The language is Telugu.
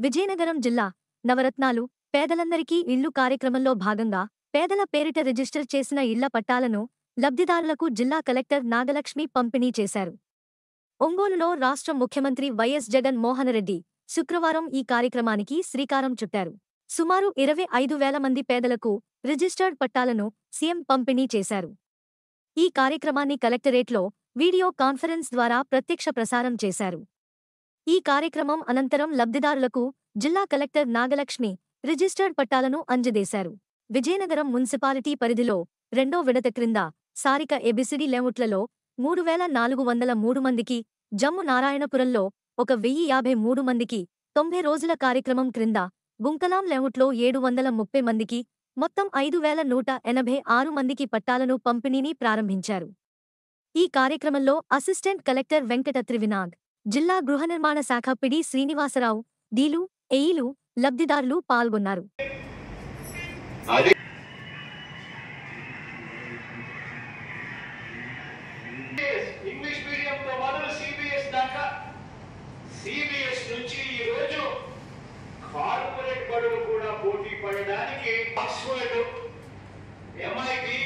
విజయనగరం జిల్లా నవరత్నాలు పేదలందరికీ ఇళ్లు కార్యక్రమంలో భాగంగా పేదల పేరిట రిజిస్టర్ చేసిన ఇళ్ల పట్టాలను లబ్ధిదారులకు జిల్లా కలెక్టర్ నాగలక్ష్మి పంపిణీ చేశారు ఒంగోలులో రాష్ట్ర ముఖ్యమంత్రి వైఎస్ జగన్ మోహనరెడ్డి శుక్రవారం ఈ కార్యక్రమానికి శ్రీకారం చుట్టారు సుమారు ఇరవై ఐదు వేల మంది పేదలకు రిజిస్టర్డ్ పట్టాలను సీఎం పంపిణీ చేశారు ఈ కార్యక్రమాన్ని కలెక్టరేట్లో వీడియో కాన్ఫరెన్స్ ద్వారా ప్రత్యక్ష ప్రసారం చేశారు ఈ కార్యక్రమం అనంతరం లబ్ధిదారులకు జిల్లా కలెక్టర్ నాగలక్ష్మి రిజిస్టర్డ్ పట్టాలను అందజేశారు విజయనగరం మున్సిపాలిటీ పరిధిలో రెండో విడత క్రింద సారిక ఎబిసిడి లేఅవుట్లలో మూడు వేల నాలుగు వందల మూడు మందికి జమ్ము నారాయణపురంలో ఒక వెయ్యి యాభై మూడు మందికి తొంభై రోజుల కార్యక్రమం క్రింద గుంకలాం లేఅవుట్లో ఏడు వందల ముప్పై మందికి మొత్తం ఐదు వేల నూట ఎనభై ఆరు మందికి పట్టాలను పంపిణీని ప్రారంభించారు ఈ కార్యక్రమంలో అసిస్టెంట్ కలెక్టర్ వెంకట త్రివినాగ్ జిల్లా గృహ నిర్మాణ శాఖ పిడి శ్రీనివాసరావు డీలు ఎయిలు లబ్ధిదారులు పాల్గొన్నారు అది ఇంగ్లీష్ మీడియంతో మొదలు సిబిఎస్ దాకా సిబిఎస్ నుంచి ఈ రోజు కార్పొరేట్ బడులు కూడా పోటీ పడడానికి ఆక్స్ఫర్డ్ ఎంఐటి